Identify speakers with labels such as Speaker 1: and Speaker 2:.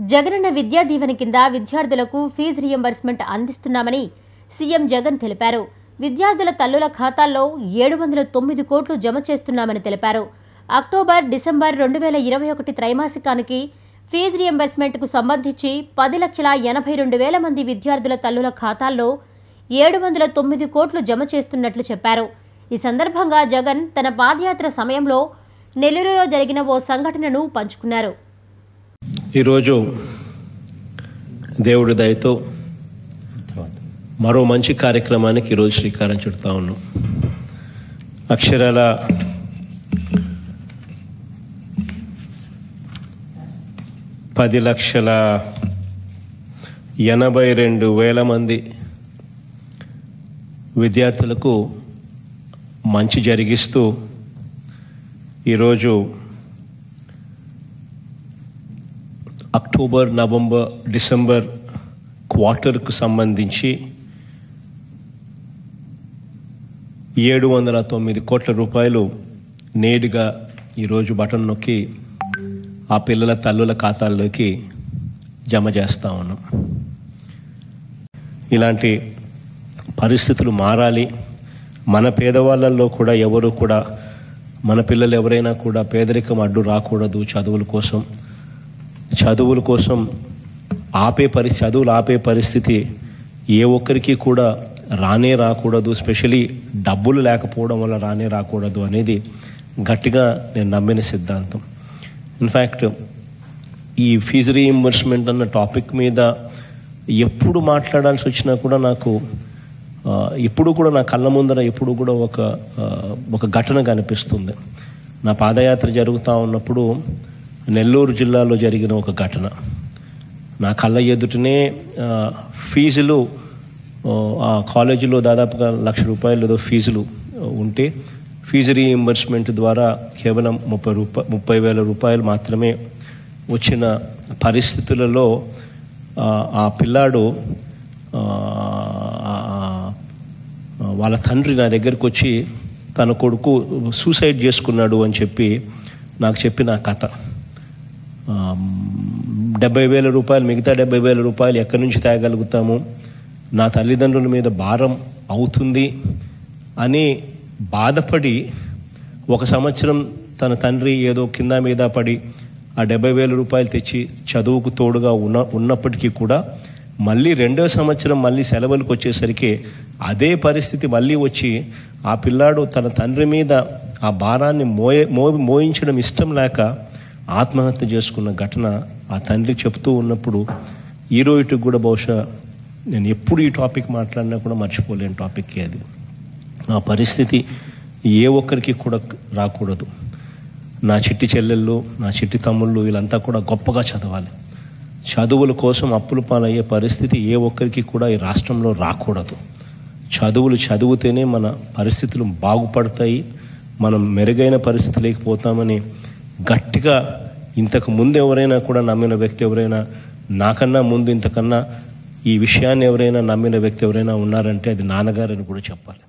Speaker 1: జగనన్న విద్యా దీవెన కింద విద్యార్థులకు ఫీజు రియంబర్స్మెంట్ అందిస్తున్నామని సీఎం జగన్ తెలిపారు విద్యార్థుల తల్లుల ఖాతాల్లో ఏడు వందల తొమ్మిది కోట్లు జమ చేస్తున్నామని తెలిపారు అక్టోబర్ డిసెంబర్ రెండు వేల ఇరవై ఒకటి త్రైమాసికానికి ఫీజు రియంబర్స్మెంట్కు సంబంధించి పది లక్షల ఎనభై రెండు వేల మంది విద్యార్థుల తల్లుల ఖాతాల్లో ఏడు వందల తొమ్మిది కోట్లు జమ చేస్తున్నట్లు చెప్పారు ఈ సందర్భంగా జగన్ తన పాదయాత్ర సమయంలో నెల్లూరులో జరిగిన ఓ సంఘటనను పంచుకున్నారు
Speaker 2: ఈరోజు దేవుడి దయతో మరో మంచి కార్యక్రమానికి ఈరోజు శ్రీకారం చుడతా ఉన్నాం అక్షరాల పది లక్షల ఎనభై రెండు వేల మంది విద్యార్థులకు మంచి జరిగిస్తూ ఈరోజు అక్టోబర్ నవంబర్ డిసెంబర్ క్వార్టర్కు సంబంధించి ఏడు వందల తొమ్మిది కోట్ల రూపాయలు నేరుగా ఈరోజు బటన్ నొక్కి ఆ పిల్లల తల్లుల ఖాతాల్లోకి జమ చేస్తా ఉన్నాం ఇలాంటి పరిస్థితులు మారాలి మన పేదవాళ్ళల్లో కూడా ఎవరు కూడా మన పిల్లలు ఎవరైనా కూడా పేదరికం అడ్డు రాకూడదు చదువుల కోసం చదువుల కోసం ఆపే పరిస్థితి చదువులు ఆపే పరిస్థితి ఏ ఒక్కరికి కూడా రానే రాకూడదు స్పెషలీ డబ్బులు లేకపోవడం వల్ల రానే రాకూడదు అనేది గట్టిగా నేను నమ్మిన సిద్ధాంతం ఇన్ఫ్యాక్ట్ ఈ ఫీజు రీఇంబర్స్మెంట్ అన్న టాపిక్ మీద ఎప్పుడు మాట్లాడాల్సి వచ్చినా కూడా నాకు ఆ, ఇప్పుడు కూడా నా కళ్ళ ముందర ఎప్పుడు కూడా ఒక ఆ, ఒక ఘటన కనిపిస్తుంది నా పాదయాత్ర జరుగుతూ ఉన్నప్పుడు నెల్లూరు జిల్లాలో జరిగిన ఒక ఘటన నా కళ్ళ ఎదుటనే ఆ, ఫీజులు ఆ, ఆ కాలేజీలో దాదాపుగా లక్ష రూపాయలు ఏదో ఫీజులు ఆ, ఉంటే ఫీజు రీఇంబర్స్మెంట్ ద్వారా కేవలం ముప్పై రూపా ముప్పై వేల రూపాయలు మాత్రమే వచ్చిన పరిస్థితులలో ఆ, ఆ పిల్లాడు ఆ, ఆ, వాళ్ళ తండ్రి నా దగ్గరికి వచ్చి తన కొడుకు సూసైడ్ చేసుకున్నాడు అని చెప్పి నాకు చెప్పిన ఆ కథ డెబ్బై వేల రూపాయలు మిగతా డెబ్బై వేల రూపాయలు ఎక్కడి నుంచి తేగలుగుతాము నా తల్లిదండ్రుల మీద భారం అవుతుంది అని బాధపడి ఒక సంవత్సరం తన తండ్రి ఏదో కింద మీద పడి ఆ డెబ్బై వేల రూపాయలు తెచ్చి చదువుకు తోడుగా ఉన్న ఉన్నప్పటికీ కూడా మళ్ళీ రెండో సంవత్సరం మళ్ళీ సెలవులకు వచ్చేసరికి అదే పరిస్థితి మళ్ళీ వచ్చి ఆ పిల్లాడు తన తండ్రి మీద ఆ భారాన్ని మోయ మో మోయించడం ఇష్టం లేక ఆత్మహత్య చేసుకున్న ఘటన ఆ తండ్రి చెప్తూ ఉన్నప్పుడు ఈ రోజుకి కూడా బహుశా నేను ఎప్పుడు ఈ టాపిక్ మాట్లాడినా కూడా మర్చిపోలేని టాపిక్ అది ఆ పరిస్థితి ఏ ఒక్కరికి కూడా రాకూడదు నా చిట్టి చెల్లెళ్ళు నా చిట్టి తమ్ముళ్ళు వీళ్ళంతా కూడా గొప్పగా చదవాలి చదువుల కోసం అప్పులు పాలయ్యే పరిస్థితి ఏ ఒక్కరికి కూడా ఈ రాష్ట్రంలో రాకూడదు చదువులు చదివితేనే మన పరిస్థితులు బాగుపడతాయి మనం మెరుగైన పరిస్థితి లేకపోతామని గట్టిగా ఇంతకు ముందు ఎవరైనా కూడా నమ్మిన వ్యక్తి ఎవరైనా నాకన్నా ముందు ఇంతకన్నా ఈ విషయాన్ని ఎవరైనా నమ్మిన వ్యక్తి ఎవరైనా ఉన్నారంటే అది నాన్నగారని కూడా చెప్పాలి